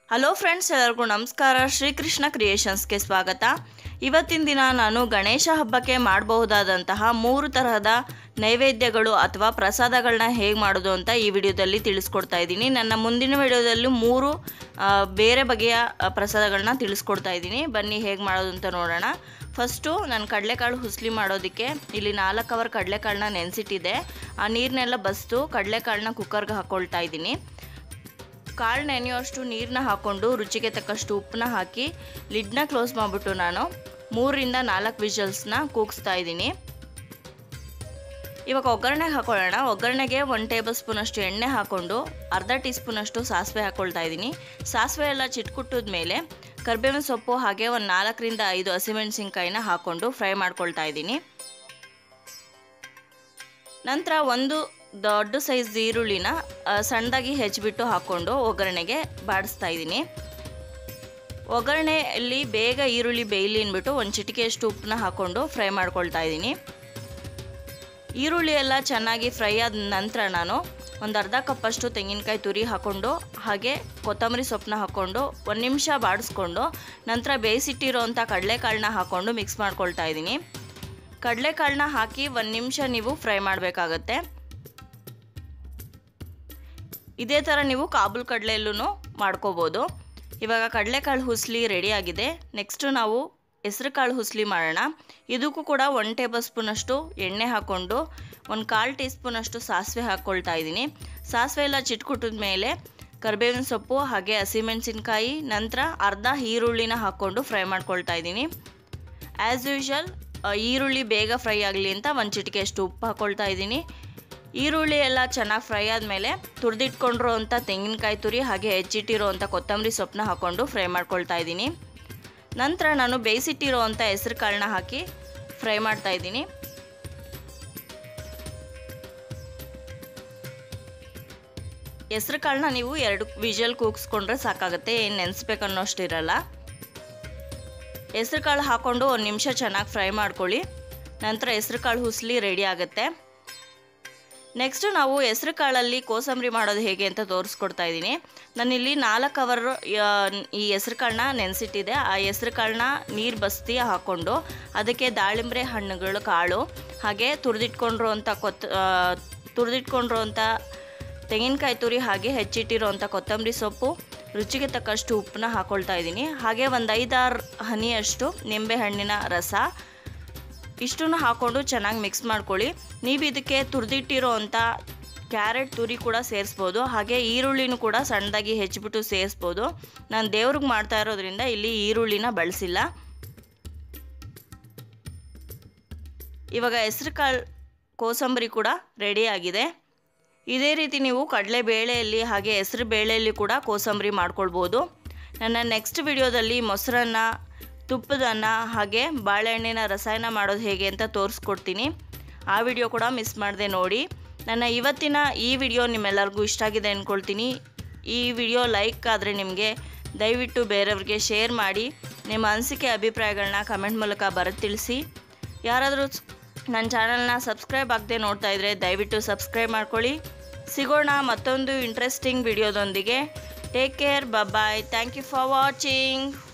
hello friends ಎಲ್ಲರಿಗೂ ನಮಸ್ಕಾರ ಶ್ರೀಕೃಷ್ಣ ಕ್ರಿಯೇಷನ್ಸ್ಗೆ ಸ್ವಾಗತ ಇವತ್ತಿನ ದಿನ ನಾನು ಗಣೇಶ ಹಬ್ಬಕ್ಕೆ ಮಾಡಬಹುದಾದಂತಹ ಮೂರು ತರಹದ ನೈವೇದ್ಯಗಳು ಅಥವಾ ಪ್ರಸಾದಗಳನ್ನ ಹೇಗೆ ಮಾಡೋದು ಅಂತ ಈ ವಿಡಿಯೋದಲ್ಲಿ ತಿಳಿಸ್ಕೊಡ್ತಾ ಇದ್ದೀನಿ ನನ್ನ ಮುಂದಿನ ವಿಡಿಯೋದಲ್ಲಿ ಮೂರು ಆ, ಬೇರೆ ಬಗೆಯ ಆ, ಪ್ರಸಾದಗಳನ್ನ ತಿಳಿಸ್ಕೊಡ್ತಾ ಇದ್ದೀನಿ ಬನ್ನಿ ಹೇಗೆ ಮಾಡೋದು ಅಂತ ನೋಡೋಣ ಫಸ್ಟು ನಾನು ಕಡಲೆಕಾಳು ಹುಸ್ಲಿ ಮಾಡೋದಕ್ಕೆ ಇಲ್ಲಿ ನಾಲ್ಕು ಅವರ್ ಕಡಲೆಕಾಳನ್ನ ನೆನೆಸಿಟ್ಟಿದ್ದೆ ಆ ನೀರನ್ನೆಲ್ಲ ಬಸ್ತು ಕಡಲೆಕಾಳನ್ನ ಕುಕ್ಕರ್ಗೆ ಹಾಕ್ಕೊಳ್ತಾ ಇದ್ದೀನಿ ಕಾಳು ನೆನೆಯುವಷ್ಟು ನೀರನ್ನ ಹಾಕ್ಕೊಂಡು ರುಚಿಗೆ ತಕ್ಕಷ್ಟು ಉಪ್ಪನ್ನ ಹಾಕಿ ಲಿಡ್ನ ಕ್ಲೋಸ್ ಮಾಡಿಬಿಟ್ಟು ನಾನು ಮೂರರಿಂದ ನಾಲ್ಕು ವಿಷಲ್ಸ್ನ ಕೂಗಿಸ್ತಾ ಇದ್ದೀನಿ ಇವಾಗ ಒಗ್ಗರಣೆಗೆ ಹಾಕೊಳ್ಳೋಣ ಒಗ್ಗರಣೆಗೆ ಒನ್ ಟೇಬಲ್ ಸ್ಪೂನಷ್ಟು ಎಣ್ಣೆ ಹಾಕ್ಕೊಂಡು ಅರ್ಧ ಟೀ ಸ್ಪೂನಷ್ಟು ಸಾಸಿವೆ ಹಾಕ್ಕೊಳ್ತಾ ಇದ್ದೀನಿ ಸಾಸಿವೆ ಎಲ್ಲ ಚಿಟ್ಕುಟ್ಟಿದ ಮೇಲೆ ಕರ್ಬೇವಿನ ಸೊಪ್ಪು ಹಾಗೆ ಒಂದು ನಾಲ್ಕರಿಂದ ಐದು ಹಸಿಮೆಣಸಿನ್ಕಾಯಿನ ಹಾಕ್ಕೊಂಡು ಫ್ರೈ ಮಾಡ್ಕೊಳ್ತಾ ಇದ್ದೀನಿ ನಂತರ ಒಂದು ದೊಡ್ಡ ಸೈಜ್ ಈರುಳ್ಳಿನ ಆ, ಸಣ್ಣದಾಗಿ ಹೆಚ್ಚಿಬಿಟ್ಟು ಹಾಕ್ಕೊಂಡು ಒಗ್ಗರಣೆಗೆ ಬಾಡಿಸ್ತಾ ಇದ್ದೀನಿ ಒಗ್ಗರಣೆಯಲ್ಲಿ ಬೇಗ ಈರುಳ್ಳಿ ಬೇಯಲಿ ಅಂದ್ಬಿಟ್ಟು ಒಂದು ಚಿಟಿಕೆಯಷ್ಟು ಉಪ್ಪನ್ನ ಹಾಕ್ಕೊಂಡು ಫ್ರೈ ಮಾಡ್ಕೊಳ್ತಾ ಇದ್ದೀನಿ ಈರುಳ್ಳಿ ಎಲ್ಲ ಚೆನ್ನಾಗಿ ಫ್ರೈ ಆದ ನಂತರ ನಾನು ಒಂದು ಅರ್ಧ ಕಪ್ಪಷ್ಟು ತೆಂಗಿನಕಾಯಿ ತುರಿ ಹಾಕ್ಕೊಂಡು ಹಾಗೆ ಕೊತ್ತಂಬರಿ ಸೊಪ್ಪನ್ನ ಹಾಕ್ಕೊಂಡು ಒಂದು ನಿಮಿಷ ಬಾಡಿಸ್ಕೊಂಡು ನಂತರ ಬೇಯಿಸಿಟ್ಟಿರೋವಂಥ ಕಡಲೆಕಾಳನ್ನ ಹಾಕ್ಕೊಂಡು ಮಿಕ್ಸ್ ಮಾಡ್ಕೊಳ್ತಾ ಇದ್ದೀನಿ ಕಡಲೆಕಾಳನ್ನ ಹಾಕಿ ಒಂದು ನಿಮಿಷ ನೀವು ಫ್ರೈ ಮಾಡಬೇಕಾಗತ್ತೆ ಇದೇ ಥರ ನೀವು ಕಾಬೂಲ್ ಕಡಲೆಯಲ್ಲೂ ಮಾಡ್ಕೋಬೋದು ಇವಾಗ ಕಡಲೆಕಾಳು ಹುಸ್ಲಿ ರೆಡಿಯಾಗಿದೆ ನೆಕ್ಸ್ಟು ನಾವು ಹೆಸ್ರು ಕಾಳು ಹುಸ್ಲಿ ಮಾಡೋಣ ಇದಕ್ಕೂ ಕೂಡ ಒನ್ ಟೇಬಲ್ ಸ್ಪೂನಷ್ಟು ಎಣ್ಣೆ ಹಾಕ್ಕೊಂಡು ಒಂದು ಕಾಲು ಟೀ ಸ್ಪೂನಷ್ಟು ಸಾಸಿವೆ ಹಾಕ್ಕೊಳ್ತಾ ಇದ್ದೀನಿ ಸಾಸಿವೆ ಎಲ್ಲ ಚಿಟ್ಕುಟ್ಟಿದ ಮೇಲೆ ಕರಿಬೇವಿನ ಸೊಪ್ಪು ಹಾಗೆ ಹಸಿಮೆಣಸಿನ್ಕಾಯಿ ನಂತರ ಅರ್ಧ ಈರುಳ್ಳಿನ ಹಾಕ್ಕೊಂಡು ಫ್ರೈ ಮಾಡ್ಕೊಳ್ತಾ ಇದ್ದೀನಿ ಆ್ಯಸ್ ಯೂಶಲ್ ಈರುಳ್ಳಿ ಬೇಗ ಫ್ರೈ ಆಗಲಿ ಅಂತ ಒಂದು ಚಿಟಿಕೆಯಷ್ಟು ಉಪ್ಪು ಹಾಕ್ಕೊಳ್ತಾ ಇದ್ದೀನಿ ಈರುಳ್ಳಿ ಎಲ್ಲ ಚೆನ್ನಾಗಿ ಫ್ರೈ ಆದಮೇಲೆ ತುರಿದಿಟ್ಕೊಂಡಿರೋ ಅಂಥ ತೆಂಗಿನಕಾಯಿ ತುರಿ ಹಾಗೆ ಹೆಚ್ಚಿಟ್ಟಿರೋ ಅಂಥ ಕೊತ್ತಂಬರಿ ಸೊಪ್ಪನ್ನ ಹಾಕ್ಕೊಂಡು ಫ್ರೈ ಮಾಡ್ಕೊಳ್ತಾ ಇದ್ದೀನಿ ನಂತರ ನಾನು ಬೇಯಿಸಿಟ್ಟಿರೋ ಅಂಥ ಹೆಸ್ರು ಕಾಳನ್ನ ಹಾಕಿ ಫ್ರೈ ಮಾಡ್ತಾ ಇದ್ದೀನಿ ಹೆಸ್ರು ಕಾಳನ್ನ ನೀವು ಎರಡು ವಿಜಲ್ ಕೂಗಿಸ್ಕೊಂಡ್ರೆ ಸಾಕಾಗುತ್ತೆ ಏನು ನೆನೆಸ್ಬೇಕನ್ನೋ ಅಷ್ಟಿರಲ್ಲ ಹೆಸ್ರು ಕಾಳು ಹಾಕ್ಕೊಂಡು ಒಂದು ನಿಮಿಷ ಚೆನ್ನಾಗಿ ಫ್ರೈ ಮಾಡ್ಕೊಳ್ಳಿ ನಂತರ ಹೆಸ್ರು ಕಾಳು ಹುಸ್ಲಿ ರೆಡಿ ಆಗುತ್ತೆ ನೆಕ್ಸ್ಟು ನಾವು ಹೆಸ್ರು ಕಾಳಲ್ಲಿ ಕೋಸಂಬರಿ ಮಾಡೋದು ಹೇಗೆ ಅಂತ ತೋರಿಸ್ಕೊಡ್ತಾ ಇದ್ದೀನಿ ನಾನಿಲ್ಲಿ ನಾಲ್ಕು ಅವರ್ ಈ ಹೆಸ್ರು ಕಾಳನ್ನ ನೆನೆಸಿಟ್ಟಿದೆ ಆ ಹೆಸ್ರು ಕಾಳನ್ನ ನೀರು ಬಸ್ತಿ ಹಾಕ್ಕೊಂಡು ಅದಕ್ಕೆ ದಾಳಿಂಬ್ರೆ ಹಣ್ಣುಗಳು ಕಾಳು ಹಾಗೆ ತುರಿದಿಟ್ಕೊಂಡಿರೋಂಥ ಕೊತ್ ತುರಿದಿಟ್ಕೊಂಡಿರೋಂಥ ತೆಂಗಿನಕಾಯಿ ತುರಿ ಹಾಗೆ ಹೆಚ್ಚಿಟ್ಟಿರೋಂಥ ಕೊತ್ತಂಬರಿ ಸೊಪ್ಪು ರುಚಿಗೆ ತಕ್ಕಷ್ಟು ಉಪ್ಪನ್ನ ಹಾಕ್ಕೊಳ್ತಾ ಇದ್ದೀನಿ ಹಾಗೆ ಒಂದು ಐದಾರು ಹನಿಯಷ್ಟು ನಿಂಬೆ ಹಣ್ಣಿನ ರಸ ಇಷ್ಟನ್ನು ಹಾಕ್ಕೊಂಡು ಚೆನ್ನಾಗಿ ಮಿಕ್ಸ್ ಮಾಡ್ಕೊಳ್ಳಿ ನೀವು ಇದಕ್ಕೆ ತುರಿದಿಟ್ಟಿರೋ ಅಂಥ ಕ್ಯಾರೆಟ್ ತುರಿ ಕೂಡ ಸೇರಿಸ್ಬೋದು ಹಾಗೆ ಈರುಳ್ಳಿನೂ ಕೂಡ ಸಣ್ಣದಾಗಿ ಹೆಚ್ಚಿಬಿಟ್ಟು ಸೇರಿಸ್ಬೋದು ನಾನು ದೇವ್ರಿಗೆ ಮಾಡ್ತಾ ಇರೋದ್ರಿಂದ ಇಲ್ಲಿ ಈರುಳ್ಳಿನ ಬಳಸಿಲ್ಲ ಇವಾಗ ಹೆಸ್ರು ಕಾಳು ಕೋಸಂಬರಿ ಕೂಡ ರೆಡಿ ಆಗಿದೆ ಇದೇ ರೀತಿ ನೀವು ಕಡಲೆ ಬೇಳೆಯಲ್ಲಿ ಹಾಗೆ ಹೆಸರು ಬೇಳೆಯಲ್ಲಿ ಕೂಡ ಕೋಸಂಬರಿ ಮಾಡ್ಕೊಳ್ಬೋದು ನನ್ನ ನೆಕ್ಸ್ಟ್ ವಿಡಿಯೋದಲ್ಲಿ ಮೊಸರನ್ನ ತುಪ್ಪದನ್ನ ಹಾಗೆ ಬಾಳೆಹಣ್ಣಿನ ರಸಾಯನ ಮಾಡೋದು ಹೇಗೆ ಅಂತ ತೋರಿಸ್ಕೊಡ್ತೀನಿ ಆ ವಿಡಿಯೋ ಕೂಡ ಮಿಸ್ ಮಾಡಿದೆ ನೋಡಿ ನನ್ನ ಇವತ್ತಿನ ಈ ವಿಡಿಯೋ ನಿಮ್ಮೆಲ್ಲರಿಗೂ ಇಷ್ಟ ಆಗಿದೆ ಅಂದ್ಕೊಳ್ತೀನಿ ಈ ವಿಡಿಯೋ ಲೈಕ್ ಆದರೆ ನಿಮಗೆ ದಯವಿಟ್ಟು ಬೇರೆಯವ್ರಿಗೆ ಶೇರ್ ಮಾಡಿ ನಿಮ್ಮ ಅನಿಸಿಕೆ ಅಭಿಪ್ರಾಯಗಳನ್ನ ಕಮೆಂಟ್ ಮೂಲಕ ಬರೆದು ತಿಳಿಸಿ ಯಾರಾದರೂ ನನ್ನ ಚಾನಲ್ನ ಸಬ್ಸ್ಕ್ರೈಬ್ ಆಗದೆ ನೋಡ್ತಾ ಇದ್ದರೆ ದಯವಿಟ್ಟು ಸಬ್ಸ್ಕ್ರೈಬ್ ಮಾಡ್ಕೊಳ್ಳಿ ಸಿಗೋಣ ಮತ್ತೊಂದು ಇಂಟ್ರೆಸ್ಟಿಂಗ್ ವಿಡಿಯೋದೊಂದಿಗೆ take care bye thank you for watching